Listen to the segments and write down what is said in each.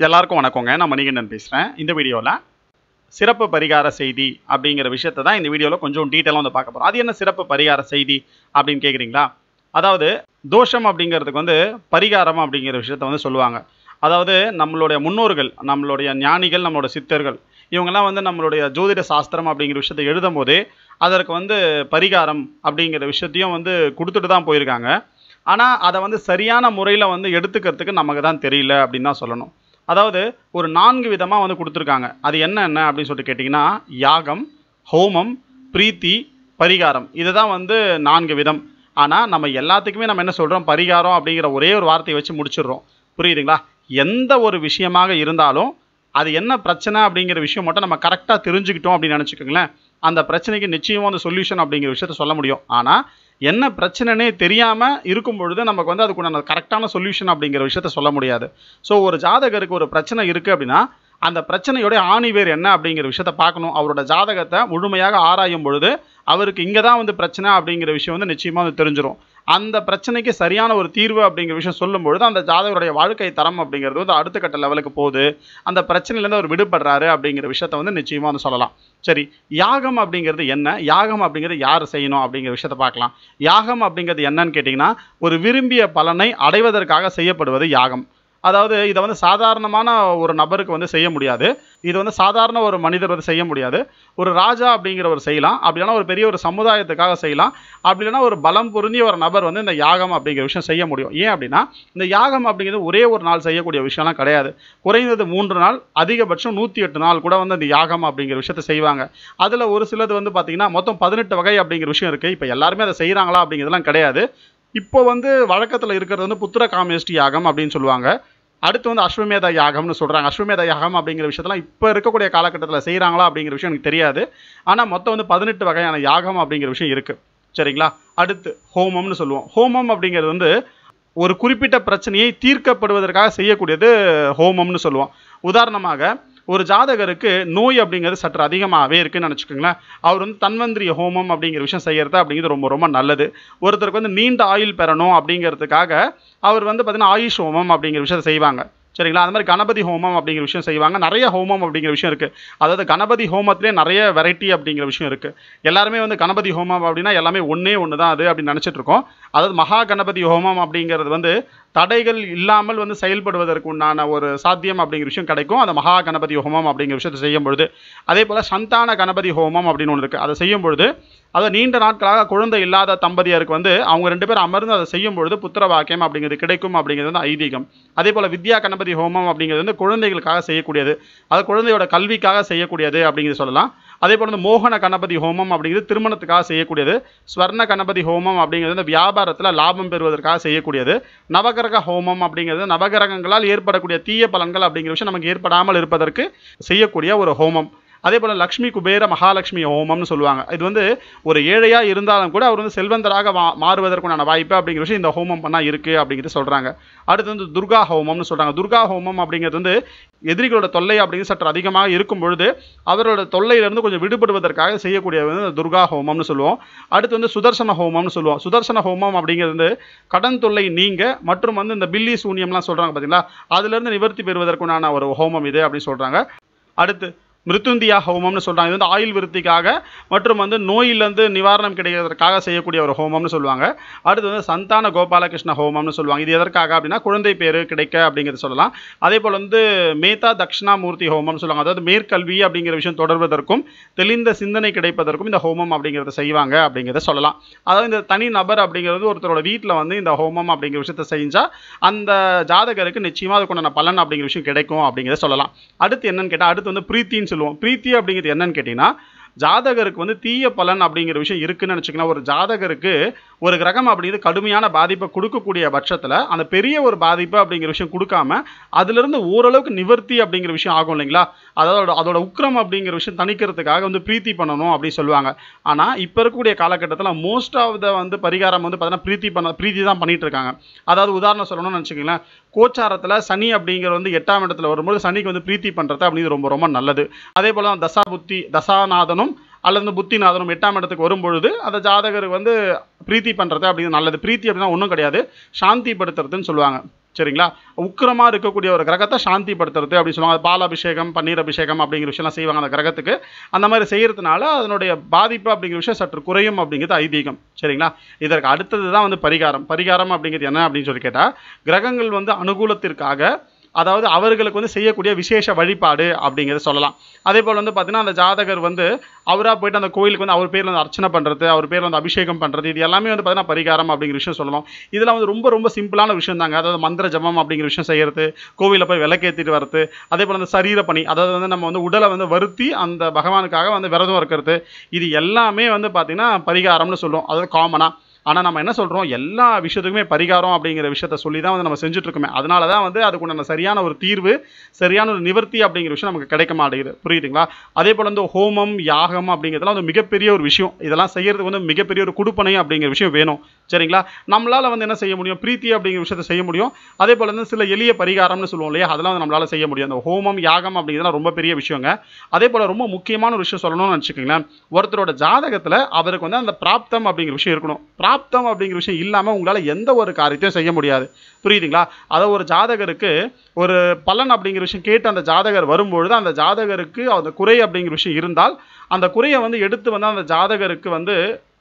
எல்லாருக்கும் வணக்கங்க நான் மணிகண்டன் பேசுகிறேன் இந்த வீடியோவில் சிறப்பு பரிகார செய்தி அப்படிங்கிற விஷயத்தை தான் இந்த வீடியோவில் கொஞ்சம் டீட்டெயிலாக வந்து பார்க்க போகிறோம் அது என்ன சிறப்பு பரிகார செய்தி அப்படின்னு கேட்குறீங்களா அதாவது தோஷம் அப்படிங்கிறதுக்கு வந்து பரிகாரம் அப்படிங்கிற விஷயத்த வந்து சொல்லுவாங்க அதாவது நம்மளுடைய முன்னோர்கள் நம்மளுடைய ஞானிகள் நம்மளோட சித்தர்கள் இவங்கெல்லாம் வந்து நம்மளுடைய ஜோதிட சாஸ்திரம் அப்படிங்கிற விஷயத்தை எழுதும் போதே அதற்கு வந்து பரிகாரம் அப்படிங்கிற விஷயத்தையும் வந்து கொடுத்துட்டு தான் போயிருக்காங்க ஆனால் அதை வந்து சரியான முறையில் வந்து எடுத்துக்கிறதுக்கு நமக்கு தான் தெரியல அப்படின்னு தான் சொல்லணும் அதாவது ஒரு நான்கு விதமாக வந்து கொடுத்துருக்காங்க அது என்ன என்ன அப்படின்னு சொல்லிட்டு கேட்டிங்கன்னா யாகம் ஹோமம் பிரீத்தி பரிகாரம் இதுதான் வந்து நான்கு விதம் ஆனால் நம்ம எல்லாத்துக்குமே நம்ம என்ன சொல்கிறோம் பரிகாரம் அப்படிங்கிற ஒரே ஒரு வார்த்தையை வச்சு முடிச்சிடுறோம் புரியுதுங்களா எந்த ஒரு விஷயமாக இருந்தாலும் அது என்ன பிரச்சனை அப்படிங்கிற விஷயம் மட்டும் நம்ம கரெக்டாக தெரிஞ்சுக்கிட்டோம் அப்படின்னு நினச்சிக்கோங்களேன் அந்த பிரச்சனைக்கு நிச்சயமாக வந்து சொல்யூஷன் அப்படிங்கிற விஷயத்த சொல்ல முடியும் ஆனால் என்ன பிரச்சனைனே தெரியாமல் இருக்கும் பொழுது நமக்கு வந்து அதுக்குண்டான கரெக்டான சொல்யூஷன் அப்படிங்கிற விஷயத்த சொல்ல முடியாது ஸோ ஒரு ஜாதகருக்கு ஒரு பிரச்சனை இருக்குது அப்படின்னா அந்த பிரச்சனையோட ஆணிவேர் என்ன அப்படிங்கிற விஷயத்த பார்க்கணும் அவரோட ஜாதகத்தை முழுமையாக ஆராயும் பொழுது அவருக்கு இங்கே தான் வந்து பிரச்சனை அப்படிங்கிற விஷயம் வந்து நிச்சயமாக வந்து தெரிஞ்சிடும் அந்த பிரச்சனைக்கு சரியான ஒரு தீர்வு அப்படிங்கிற விஷயம் சொல்லும் பொழுது அந்த ஜாதகருடைய வாழ்க்கை தரம் அப்படிங்கிறது வந்து அடுத்த கட்ட லெவலுக்கு போகுது அந்த பிரச்சனையிலேருந்து அவர் விடுபடுறாரு அப்படிங்கிற விஷயத்த வந்து நிச்சயமாக வந்து சொல்லலாம் சரி யாகம் அப்படிங்கிறது என்ன யாகம் அப்படிங்கிறது யார் செய்யணும் அப்படிங்கிற விஷயத்த பார்க்கலாம் யாகம் அப்படிங்கிறது என்னன்னு கேட்டிங்கன்னா ஒரு விரும்பிய பலனை அடைவதற்காக செய்யப்படுவது யாகம் அதாவது இதை வந்து சாதாரணமான ஒரு நபருக்கு வந்து செய்ய முடியாது இது வந்து சாதாரண ஒரு மனிதர் வந்து செய்ய முடியாது ஒரு ராஜா அப்படிங்கிறவர் செய்யலாம் அப்படி இல்லைன்னா ஒரு பெரிய ஒரு சமுதாயத்துக்காக செய்யலாம் அப்படி இல்லைன்னா ஒரு பலம் பொருந்திய ஒரு நபர் வந்து இந்த யாகம் அப்படிங்கிற விஷயம் செய்ய முடியும் ஏன் அப்படின்னா இந்த யாகம் அப்படிங்கிறது ஒரே ஒரு நாள் செய்யக்கூடிய விஷயம்லாம் கிடையாது குறைந்தது மூன்று நாள் அதிகபட்சம் நூற்றி எட்டு நாள் கூட வந்து இந்த யாகம் அப்படிங்கிற விஷயத்தை செய்வாங்க அதில் ஒரு சிலது வந்து பார்த்திங்கன்னா மொத்தம் பதினெட்டு வகை அப்படிங்கிற விஷயம் இருக்குது இப்போ எல்லாருமே அதை செய்கிறாங்களா அப்படிங்கிறதுலாம் கிடையாது இப்போ வந்து வழக்கத்தில் இருக்கிறது வந்து புத்திர காமேஷ்டி யாகம் அப்படின்னு சொல்லுவாங்க அடுத்து வந்து அஸ்வமேத யாகம்னு சொல்கிறாங்க அஸ்வமேத யாகம் அப்படிங்கிற விஷயத்தெல்லாம் இப்போ இருக்கக்கூடிய காலகட்டத்தில் செய்கிறாங்களா அப்படிங்கிற விஷயம் எனக்கு தெரியாது ஆனால் மொத்தம் வந்து பதினெட்டு வகையான யாகம் அப்படிங்கிற விஷயம் இருக்குது சரிங்களா அடுத்து ஹோமம்னு சொல்லுவோம் ஹோமம் அப்படிங்கிறது வந்து ஒரு குறிப்பிட்ட பிரச்சனையை தீர்க்கப்படுவதற்காக செய்யக்கூடியது ஹோமம்னு சொல்லுவோம் உதாரணமாக ஒரு ஜாதகருக்கு நோய் அப்படிங்கிறது சற்று அதிகமாகவே இருக்குன்னு நினச்சிக்கோங்களேன் அவர் வந்து தன்வந்திரிய ஹோமம் அப்படிங்கிற விஷயம் செய்கிறது அப்படிங்கிறது ரொம்ப ரொம்ப நல்லது ஒருத்தருக்கு வந்து நீண்ட ஆயுள் பெறணும் அப்படிங்கிறதுக்காக அவர் வந்து பார்த்திங்கன்னா ஆயுஷ் ஹோமம் அப்படிங்கிற விஷயத்தை செய்வாங்க சரிங்களா அந்த மாதிரி கணபதி ஹோமம் அப்படிங்கிற விஷயம் செய்வாங்க நிறைய ஹோமம் அப்படிங்கிற விஷயம் இருக்குது அதாவது கணபதி ஹோமத்திலே நிறைய வெரைட்டி அப்படிங்கிற விஷயம் இருக்குது எல்லாருமே வந்து கணபதி ஹோமம் அப்படின்னா எல்லாமே ஒன்றே ஒன்று தான் அது அப்படின்னு நினச்சிட்டு இருக்கோம் அதாவது மகா கணபதி ஹோமம் அப்படிங்கிறது வந்து தடைகள் இல்லாமல் வந்து செயல்படுவதற்கு உண்டான ஒரு சாத்தியம் அப்படிங்கிற விஷயம் கிடைக்கும் அந்த மகா கணபதி ஹோமம் அப்படிங்கிற விஷயத்தை செய்யும் பொழுது அதே போல் சந்தான கணபதி ஹோமம் அப்படின்னு ஒன்று இருக்குது அதை செய்யும் பொழுது அதை நீண்ட நாட்களாக குழந்தை இல்லாத தம்பதியருக்கு வந்து அவங்க ரெண்டு பேரும் அமர்ந்து அதை செய்யும் பொழுது புத்திர வாக்கியம் அப்படிங்கிறது கிடைக்கும் அப்படிங்கிறது வந்து ஐதீகம் அதே போல் வித்யா கணபதி ஹோமம் அப்படிங்கிறது வந்து குழந்தைகளுக்காக செய்யக்கூடியது அது குழந்தையோட கல்விக்காக செய்யக்கூடியது அப்படிங்கிறது சொல்லலாம் அதே போல் வந்து மோகன கணபதி ஹோமம் அப்படிங்கிறது திருமணத்துக்காக செய்யக்கூடியது ஸ்வர்ண கணபதி ஹோமம் அப்படிங்கிறது வந்து வியாபாரத்தில் லாபம் பெறுவதற்காக செய்யக்கூடியது நவகிரக ஹோமம் அப்படிங்கிறது நவகிரகங்களால் ஏற்படக்கூடிய தீய பலன்கள் அப்படிங்கிற விஷயம் நமக்கு ஏற்படாமல் இருப்பதற்கு செய்யக்கூடிய ஒரு ஹோமம் அதே போல் லக்ஷ்மி குபேர மகாலட்சுமி ஹோமம்னு சொல்லுவாங்க இது வந்து ஒரு ஏழையாக இருந்தாலும் கூட அவர் வந்து செல்வந்தராக மா மாறுவதற்குண்டான வாய்ப்பு அப்படிங்கிற விஷயம் இந்த ஹோமம் பண்ணால் இருக்குது அப்படிங்கிறது சொல்கிறாங்க அடுத்து வந்து துர்கா ஹோமம்னு சொல்கிறாங்க துர்கா ஹோமம் அப்படிங்கிறது வந்து எதிரிகளோட தொல்லை அப்படிங்கிறது சற்று அதிகமாக இருக்கும் பொழுது அவரோட தொல்லையிலிருந்து கொஞ்சம் விடுபடுவதற்காக செய்யக்கூடிய வந்து துர்கா ஹோமம்னு சொல்லுவோம் அடுத்து வந்து சுதர்சன ஹோமம்னு சொல்லுவோம் சுதர்சன ஹோமம் அப்படிங்கிறது வந்து கடன் தொல்லை நீங்க மற்றும் வந்து இந்த பில்லி சூன்யம்லாம் சொல்கிறாங்க பார்த்தீங்களா அதுலேருந்து நிவர்த்தி பெறுவதற்குண்டான ஒரு ஹோமம் இது அப்படின்னு சொல்கிறாங்க அடுத்து மிருத்துந்தியா ஹோமம்னு சொல்கிறாங்க இது வந்து ஆயுள் விருத்திக்காக மற்றும் வந்து நோயிலேருந்து நிவாரணம் கிடைக்கிறதுக்காக செய்யக்கூடிய ஒரு ஹோமம்னு சொல்லுவாங்க அடுத்து வந்து சந்தான கோபாலகிருஷ்ண ஹோமம்னு சொல்லுவாங்க இது எதற்காக அப்படின்னா குழந்தை பேர் கிடைக்க அப்படிங்கிறது சொல்லலாம் அதே போல் வந்து மேதா தக்ஷணாமூர்த்தி ஹோமம்னு சொல்லுவாங்க அதாவது மேற்கல்வி அப்படிங்கிற விஷயம் தொடர்வதற்கும் தெளிந்த சிந்தனை கிடைப்பதற்கும் இந்த ஹோமம் அப்படிங்கிறத செய்வாங்க அப்படிங்கிறத சொல்லலாம் அதாவது இந்த தனி நபர் அப்படிங்கிறது ஒருத்தரோட வீட்டில் வந்து இந்த ஹோமம் அப்படிங்கிற விஷயத்தை செஞ்சால் அந்த ஜாதகருக்கு நிச்சயமாக அதுக்குண்டான பலன் அப்படிங்கிற விஷயம் கிடைக்கும் அப்படிங்கிறத சொல்லலாம் அடுத்து என்னன்னு கேட்டால் அடுத்து வந்து பிரீத்தின்னு சொல்லுவோம் பிரீத்தி அப்படிங்கிறது என்னன்னு கேட்டிங்கன்னா ஜாதகருக்கு வந்து தீய பலன் அப்படிங்கிற விஷயம் இருக்குன்னு நினச்சிக்கலாம் ஒரு ஜாதகருக்கு ஒரு கிரகம் அப்படிங்கிறது கடுமையான பாதிப்பை கொடுக்கக்கூடிய பட்சத்தில் அந்த பெரிய ஒரு பாதிப்பு அப்படிங்கிற விஷயம் கொடுக்காம அதிலிருந்து ஓரளவுக்கு நிவர்த்தி அப்படிங்கிற விஷயம் ஆகும் இல்லைங்களா அதோட அதோட உக்ரம் அப்படிங்கிற விஷயம் தணிக்கிறதுக்காக வந்து பிரீத்தி பண்ணணும் அப்படின்னு சொல்லுவாங்க ஆனால் இப்போ இருக்கக்கூடிய காலகட்டத்தில் மோஸ்ட் ஆஃப் த வந்து பரிகாரம் வந்து பார்த்தீங்கன்னா பிரீத்தி பண்ண பிரீத்தி தான் பண்ணிட்டு இருக்காங்க அதாவது உதாரணம் சொல்லணும்னு நினச்சிக்கலாம் கோச்சாரத்தில் சனி அப்படிங்கிற வந்து எட்டாம் இடத்துல வரும்போது சனிக்கு வந்து பிரீத்தி பண்ணுறது அப்படிங்கிறது ரொம்ப ரொம்ப நல்லது அதே போல் தான் தசா புத்தி தசாநாதனும் அல்லது வந்து புத்திநாதனும் எட்டாம் இடத்துக்கு வரும்பொழுது அந்த ஜாதகருக்கு வந்து பிரீத்தி பண்ணுறது அப்படிங்கிறது நல்லது பிரீத்தி அப்படின்னா ஒன்றும் கிடையாது சாந்திப்படுத்துறதுன்னு சொல்லுவாங்க சரிங்களா உக்கிரமா இருக்கக்கூடிய ஒரு கிரகத்தை சாந்திப்படுத்துறது அப்படின்னு சொல்லுவாங்க அது பாலாபிஷேகம் பன்னீர் அபிஷேகம் அப்படிங்கிற விஷயம்லாம் செய்வாங்க அந்த கிரகத்துக்கு அந்த மாதிரி செய்யறதுனால அதனுடைய பாதிப்பு அப்படிங்கிற விஷயம் சற்று குறையும் அப்படிங்கிறது ஐதீகம் சரிங்களா இதற்கு அடுத்தது தான் வந்து பரிகாரம் பரிகாரம் அப்படிங்கிறது என்ன அப்படின்னு சொல்லி கேட்டால் கிரகங்கள் வந்து அனுகூலத்திற்காக அதாவது அவர்களுக்கு வந்து செய்யக்கூடிய விசேஷ வழிபாடு அப்படிங்கிறத சொல்லலாம் அதே போல் வந்து பார்த்தீங்கன்னா அந்த ஜாதகர் வந்து அவராக போயிட்டு அந்த கோயிலுக்கு வந்து அவர் பேரில் வந்து அர்ச்சனை பண்ணுறது அவர் பேரில் வந்து அபிஷேகம் பண்ணுறது இது எல்லாமே வந்து பார்த்தீங்கன்னா பரிகாரம் அப்படிங்கிற விஷயம் சொல்லலாம் இதெல்லாம் வந்து ரொம்ப ரொம்ப சிம்பிளான விஷயம் தாங்க அதாவது மந்திர ஜபம் அப்படிங்கிற விஷயம் செய்யறது கோவிலில் போய் விளக்கேற்றிட்டு வர்றது அதே போல் அந்த சரீர பணி அதாவது வந்து நம்ம வந்து உடலை வந்து வருத்தி அந்த பகவானுக்காக வந்து விரதம் இருக்கிறது இது எல்லாமே வந்து பார்த்திங்கன்னா பரிகாரம்னு சொல்லுவோம் அதாவது காமனாக ஆனால் நம்ம என்ன சொல்கிறோம் எல்லா விஷயத்துக்குமே பரிகாரம் அப்படிங்கிற விஷயத்த சொல்லி தான் வந்து நம்ம செஞ்சுட்டு இருக்கோமே அதனால தான் வந்து அதுக்குண்டான சரியான ஒரு தீர்வு சரியான ஒரு நிவர்த்தி அப்படிங்கிற விஷயம் நமக்கு கிடைக்க மாட்டேங்குது புரியுதுங்களா அதே போல் வந்து ஹோமம் யாகம் அப்படிங்கிறதுலாம் வந்து மிகப்பெரிய ஒரு விஷயம் இதெல்லாம் செய்யறதுக்கு வந்து மிகப்பெரிய ஒரு குடுப்பனை அப்படிங்கிற விஷயம் வேணும் சரிங்களா நம்மளால் வந்து என்ன செய்ய முடியும் பிரீத்தி அப்படிங்கிற விஷயத்தை செய்ய முடியும் அதே போல் வந்து சில எளிய பரிகாரம்னு சொல்லுவோம் இல்லையா அதெல்லாம் வந்து நம்மளால் செய்ய முடியும் அந்த ஹோமம் யாகம் அப்படிங்கிறதுலாம் ரொம்ப பெரிய விஷயங்க அதே போல் ரொம்ப முக்கியமான ஒரு விஷயம் சொல்லணும்னு வச்சுக்கோங்களேன் ஒருத்தரோட ஜாதகத்தில் அவருக்கு வந்து அந்த பிராப்தம் அப்படிங்கிற விஷயம் இருக்கணும் பிராப்தம் அப்படிங்கிற விஷயம் இல்லாமல் உங்களால் எந்த ஒரு காரியத்தையும் செய்ய முடியாது புரியுதுங்களா அதாவது ஒரு ஜாதகருக்கு ஒரு பலன் அப்படிங்கிற விஷயம் கேட்டு அந்த ஜாதகர் வரும்பொழுது அந்த ஜாதகருக்கு அந்த குறை அப்படிங்கிற விஷயம் இருந்தால் அந்த குறையை வந்து எடுத்து வந்து அந்த ஜாதகருக்கு வந்து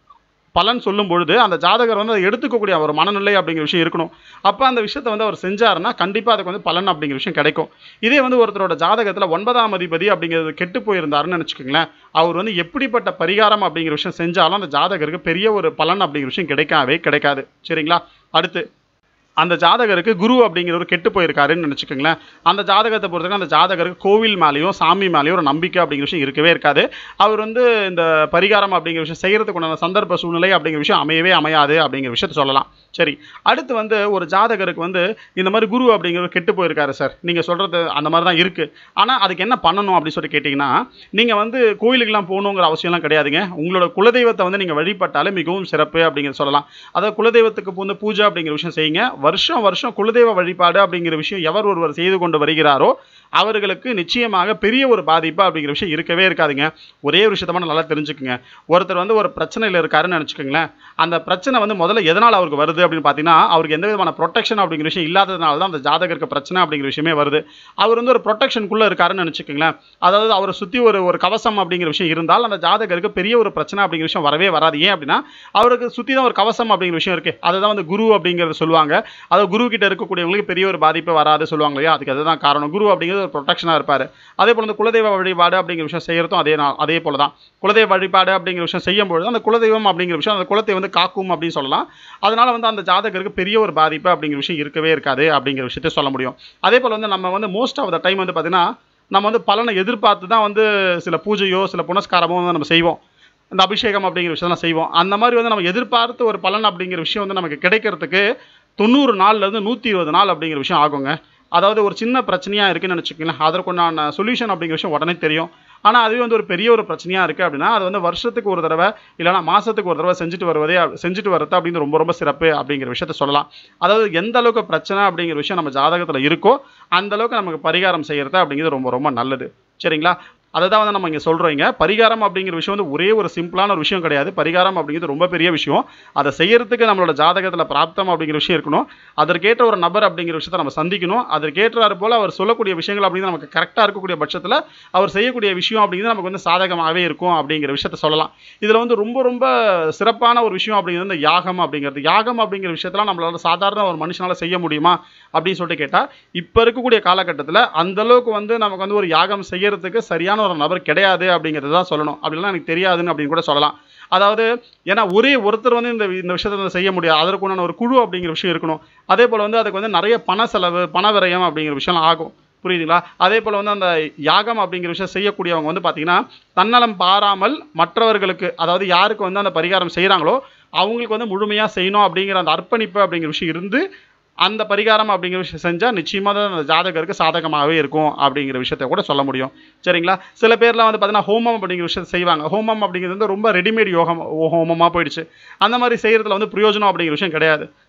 பலன் சொல்லும் பொழுது அந்த ஜாதகர் வந்து அதை எடுத்துக்கக்கூடிய ஒரு மனநிலை அப்படிங்கிற விஷயம் இருக்கணும் அப்போ அந்த விஷயத்தை வந்து அவர் செஞ்சாருன்னா கண்டிப்பாக அதுக்கு வந்து பலன் அப்படிங்கிற விஷயம் கிடைக்கும் இதே வந்து ஒருத்தரோட ஜாதகத்தில் ஒன்பதாம் அதிபதி அப்படிங்கிறது கெட்டு போயிருந்தாருன்னு நினச்சிக்கோங்களேன் அவர் வந்து எப்படிப்பட்ட பரிகாரம் அப்படிங்கிற விஷயம் செஞ்சாலும் அந்த ஜாதகருக்கு பெரிய ஒரு பலன் அப்படிங்கிற விஷயம் கிடைக்கவே கிடைக்காது சரிங்களா அடுத்து அந்த ஜாதகருக்கு குரு அப்படிங்கிற ஒரு கெட்டு போயிருக்காருன்னு நினச்சிக்கோங்களேன் அந்த ஜாதகத்தை பொறுத்தவரைக்கும் அந்த ஜாதகருக்கு கோவில் மேலேயும் சாமி மேலேயும் ஒரு நம்பிக்கை அப்படிங்கிற விஷயம் இருக்கவே இருக்காது அவர் வந்து இந்த பரிகாரம் அப்படிங்கிற விஷயம் செய்கிறதுக்கு உண்டான சந்தர்ப்ப சூழ்நிலை அப்படிங்கிற விஷயம் அமையவே அமையாது அப்படிங்கிற விஷயத்த சொல்லலாம் சரி அடுத்து வந்து ஒரு ஜாதகருக்கு வந்து இந்த மாதிரி குரு அப்படிங்கிற கெட்டு போயிருக்காரு சார் நீங்கள் சொல்கிறது அந்த மாதிரி தான் இருக்குது ஆனால் அதுக்கு என்ன பண்ணணும் அப்படின்னு சொல்லி கேட்டிங்கன்னா நீங்கள் வந்து கோயிலுக்கெல்லாம் போகணுங்கிற அவசியம்லாம் கிடையாதுங்க உங்களோட குலதெய்வத்தை வந்து நீங்கள் வழிபட்டாலே மிகவும் சிறப்பு அப்படிங்கிறத சொல்லலாம் அதாவது குலதெய்வத்துக்கு வந்து பூஜை அப்படிங்கிற விஷயம் செய்யுங்க வருஷம் வருஷம் குலதெய்வ வழிபாடு அப்படிங்கிற விஷயம் எவர் ஒருவர் செய்து கொண்டு வருகிறாரோ அவர்களுக்கு நிச்சயமாக பெரிய ஒரு பாதிப்பு அப்படிங்கிற விஷயம் இருக்கவே இருக்காதுங்க ஒரே ஒரு விஷயத்த மட்டும் நல்லா தெரிஞ்சுக்குங்க ஒருத்தர் வந்து ஒரு பிரச்சனையில் இருக்காருன்னு நினச்சிக்கோங்களேன் அந்த பிரச்சனை வந்து முதல்ல எதனால் அவருக்கு வருது அப்படின்னு பார்த்தீங்கன்னா அவருக்கு எந்த விதமான ப்ரொடெக்ஷன் அப்படிங்கிற விஷயம் இல்லாததுனால தான் அந்த ஜாதகருக்கு பிரச்சனை அப்படிங்கிற விஷயமே வருது அவர் வந்து ஒரு ப்ரொடெக்ஷனுக்குள்ளே இருக்காருன்னு நினச்சிக்கோங்களேன் அதாவது அவரை சுற்றி ஒரு ஒரு கவசம் அப்படிங்கிற விஷயம் இருந்தால் அந்த ஜாதகருக்கு பெரிய ஒரு பிரச்சனை அப்படிங்கிற விஷயம் வரவே வராது ஏன் அப்படின்னா அவருக்கு சுற்றி தான் ஒரு கவசம் அப்படிங்கிற விஷயம் இருக்குது அதுதான் வந்து குரு அப்படிங்கிறத சொல்லுவாங்க அதாவது குரு கிட்ட இருக்கக்கூடியவங்களுக்கு பெரிய ஒரு பாதிப்பு வராது சொல்லுவாங்க இல்லையா அதுக்கு அதுதான் காரணம் குரு அப்படிங்கிறது ஒரு ப்ரொடெக்ஷனாக இருப்பார் அதே போல் இந்த குலதெய்வ வழிபாடு அப்படிங்கிற விஷயம் செய்யறதும் அதே நா- அதே போல தான் குலதெய்வ வழிபாடு அப்படிங்கிற விஷயம் செய்யும்பொழுது அந்த குலதெய்வம் அப்படிங்கிற விஷயம் அந்த குலத்தை வந்து காக்கும் அப்படின்னு சொல்லலாம் அதனால வந்து அந்த ஜாதகருக்கு பெரிய ஒரு பாதிப்பு அப்படிங்கிற விஷயம் இருக்கவே இருக்காது அப்படிங்கிற விஷயத்தை சொல்ல முடியும் அதே போல் வந்து நம்ம வந்து மோஸ்ட் ஆஃப் த டைம் வந்து பார்த்தீங்கன்னா நம்ம வந்து பலனை எதிர்பார்த்து தான் வந்து சில பூஜையோ சில புனஸ்காரமோ வந்து நம்ம செய்வோம் இந்த அபிஷேகம் அப்படிங்கிற விஷயம்லாம் செய்வோம் அந்த மாதிரி வந்து நம்ம எதிர்பார்த்து ஒரு பலன் அப்படிங்கிற விஷயம் வந்து நமக்கு கிடைக்கிறதுக்கு தொண்ணூறு நாள்லேருந்து நூற்றி இருபது நாள் அப்படிங்கிற விஷயம் ஆகுங்க அதாவது ஒரு சின்ன பிரச்சனையாக இருக்குன்னு நினச்சிக்கங்களேன் அதற்குண்டான சொல்யூஷன் அப்படிங்கிற விஷயம் உடனே தெரியும் ஆனால் அதுவே வந்து ஒரு பெரிய ஒரு பிரச்சனையாக இருக்குது அப்படின்னா அது வந்து வருஷத்துக்கு ஒரு தடவை இல்லைனா மாதத்துக்கு ஒரு தடவை செஞ்சுட்டு வருவதே செஞ்சுட்டு வர்றது அப்படின்னு ரொம்ப ரொம்ப சிறப்பு அப்படிங்கிற விஷயத்த சொல்லலாம் அதாவது எந்த அளவுக்கு பிரச்சனை அப்படிங்கிற விஷயம் நம்ம ஜாதகத்தில் இருக்கோ அந்த அளவுக்கு நமக்கு பரிகாரம் செய்கிறது அப்படிங்கிறது ரொம்ப ரொம்ப நல்லது சரிங்களா அதை தான் வந்து நம்ம இங்கே சொல்கிறோங்க பரிகாரம் அப்படிங்கிற விஷயம் வந்து ஒரே ஒரு சிம்பிளான ஒரு விஷயம் கிடையாது பரிகாரம் அப்படிங்கிறது ரொம்ப பெரிய விஷயம் அதை செய்யறதுக்கு நம்மளோட ஜாதகத்தில் பிராப்தம் அப்படிங்கிற விஷயம் இருக்கணும் அதற்கேற்ற ஒரு நபர் அப்படிங்கிற விஷயத்தை நம்ம சந்திக்கணும் அதற்கேற்றாறு போல் அவர் சொல்லக்கூடிய விஷயங்கள் அப்படிங்கிறது நமக்கு கரெக்டாக இருக்கக்கூடிய பட்சத்தில் அவர் செய்யக்கூடிய விஷயம் அப்படிங்கிறது நமக்கு வந்து சாதகமாகவே இருக்கும் அப்படிங்கிற விஷயத்த சொல்லலாம் இதில் வந்து ரொம்ப ரொம்ப சிறப்பான ஒரு விஷயம் அப்படிங்கிறது இந்த யாகம் அப்படிங்கிறது யாகம் அப்படிங்கிற விஷயத்தெல்லாம் நம்மளால சாதாரண ஒரு மனுஷனால் செய்ய முடியுமா அப்படின்னு சொல்லிட்டு கேட்டால் இப்போ இருக்கக்கூடிய காலகட்டத்தில் அந்த அளவுக்கு வந்து நமக்கு வந்து ஒரு யாகம் செய்யறதுக்கு சரியான ஒரு நபர் கிடையாது அப்படிங்கிறது தான் சொல்லணும் அப்படிலாம் எனக்கு தெரியாதுன்னு அப்படின்னு கூட சொல்லலாம் அதாவது ஏன்னா ஒரே ஒருத்தர் வந்து இந்த இந்த விஷயத்தை வந்து செய்ய முடியாது அதற்குண்டான ஒரு குழு அப்படிங்கிற விஷயம் இருக்கணும் அதே போல் வந்து அதுக்கு வந்து நிறைய பண செலவு பண விரயம் அப்படிங்கிற விஷயம்லாம் ஆகும் புரியுதுங்களா அதே போல் வந்து அந்த யாகம் அப்படிங்கிற விஷயம் செய்யக்கூடியவங்க வந்து பார்த்தீங்கன்னா தன்னலம் பாராமல் மற்றவர்களுக்கு அதாவது யாருக்கு வந்து அந்த பரிகாரம் செய்கிறாங்களோ அவங்களுக்கு வந்து முழுமையாக செய்யணும் அப்படிங்கிற அந்த அர்ப்பணிப்பு அப்படிங்கிற விஷயம் இருந்து அந்த பரிகாரம் அப்படிங்கிற விஷயம் செஞ்சால் நிச்சயமாக தான் அந்த ஜாதகருக்கு சாதகமாகவே இருக்கும் அப்படிங்கிற விஷயத்த கூட சொல்ல முடியும் சரிங்களா சில பேர்லாம் வந்து பார்த்தீங்கன்னா ஹோமம் அப்படிங்கிற விஷயத்தை செய்வாங்க ஹோமம் அப்படிங்கிறது வந்து ரொம்ப ரெடிமேட் யோகம் ஹோமமாக போயிடுச்சு அந்த மாதிரி செய்கிறதுல வந்து பிரயோஜனம் அப்படிங்கிற விஷயம் கிடையாது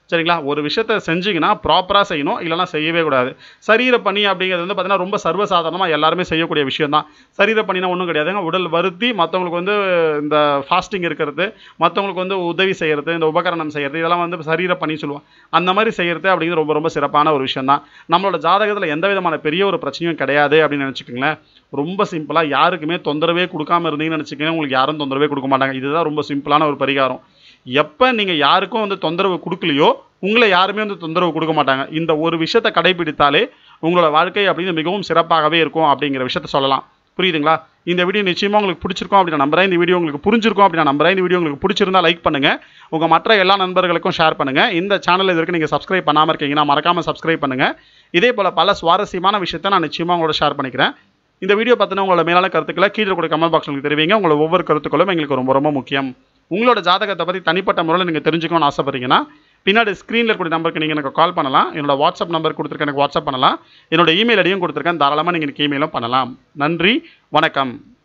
சரிங்களா ஒரு விஷயத்த செஞ்சீங்கன்னா ப்ராப்பராக செய்யணும் இல்லைனா செய்யவே கூடாது சரீர பணி அப்படிங்கிறது வந்து பார்த்தீங்கன்னா ரொம்ப சர்வசாதாரணமாக எல்லாருமே செய்யக்கூடிய விஷயம் தான் சரீர பணினா ஒன்றும் கிடையாதுங்க உடல் வருத்தி மற்றவங்களுக்கு வந்து இந்த ஃபாஸ்டிங் இருக்கிறது மற்றவங்களுக்கு வந்து உதவி செய்கிறது இந்த உபகரணம் செய்கிறது இதெல்லாம் வந்து சரீர பணி சொல்லுவோம் அந்த மாதிரி செய்கிறது அப்படிங்கிறது ரொம்ப ரொம்ப சிறப்பான ஒரு விஷயம் தான் நம்மளோட ஜாதகத்தில் எந்த விதமான பெரிய ஒரு பிரச்சனையும் கிடையாது அப்படின்னு நினச்சிக்கோங்களேன் ரொம்ப சிம்பிளாக யாருக்குமே தொந்தரவே கொடுக்காம இருந்தீங்கன்னு நினச்சிக்கோங்க உங்களுக்கு யாரும் தொந்தரவே கொடுக்க மாட்டாங்க இதுதான் ரொம்ப சிம்பிளான ஒரு பரிகாரம் எப்போ நீங்கள் யாருக்கும் வந்து தொந்தரவு கொடுக்கலையோ உங்களை யாருமே வந்து தொந்தரவு கொடுக்க மாட்டாங்க இந்த ஒரு விஷயத்தை கடைபிடித்தாலே உங்களோட வாழ்க்கை அப்படின்னு மிகவும் சிறப்பாகவே இருக்கும் அப்படிங்கிற விஷயத்த சொல்லலாம் புரியுதுங்களா இந்த வீடியோ நிச்சயமாக உங்களுக்கு பிடிச்சிருக்கும் அப்படின்னு நம்புறேன் இந்த வீடியோ உங்களுக்கு புரிஞ்சிருக்கும் அப்படின்னு நம்புறேன் இந்த வீடியோ உங்களுக்கு பிடிச்சிருந்தா லைக் பண்ணுங்க உங்க மற்ற எல்லா நண்பர்களுக்கும் ஷேர் பண்ணுங்க இந்த சேனல் இது வரைக்கும் நீங்க சப்ஸ்கிரைப் பண்ணாம இருக்கீங்கன்னா மறக்காம சப்ஸ்கிரைப் பண்ணுங்க இதே போல பல சுவாரஸ்யமான விஷயத்தை நான் நிச்சயமாக உங்களோட ஷேர் பண்ணிக்கிறேன் இந்த வீடியோ பற்றின உங்களோட மேலான கருத்துக்களை கீழே கூட கமெண்ட் பாக்ஸில் தெரிவிங்க உங்களோட ஒவ்வொரு கருத்துக்களும் எங்களுக்கு ரொம்ப ரொம்ப முக்கியம் உங்களோட ஜாதகத்தை பற்றி தனிப்பட்ட முறையில் நீங்கள் தெரிஞ்சுக்கணும்னு ஆசைப்பட்றீங்கன்னா பின்னாடி ஸ்க்ரீனில் இருக்கக்கூடிய நம்பருக்கு நீங்கள் எனக்கு கால் பண்ணலாம் என்னோட வாட்ஸ்அப் நம்பர் கொடுத்துருக்கேன் எனக்கு வாட்ஸ்அப் பண்ணலாம் என்னோட இமெயில் ஐடியும் கொடுத்துருக்கேன் தாராளமாக நீங்கள் எனக்கு இமெயிலும் பண்ணலாம் நன்றி வணக்கம்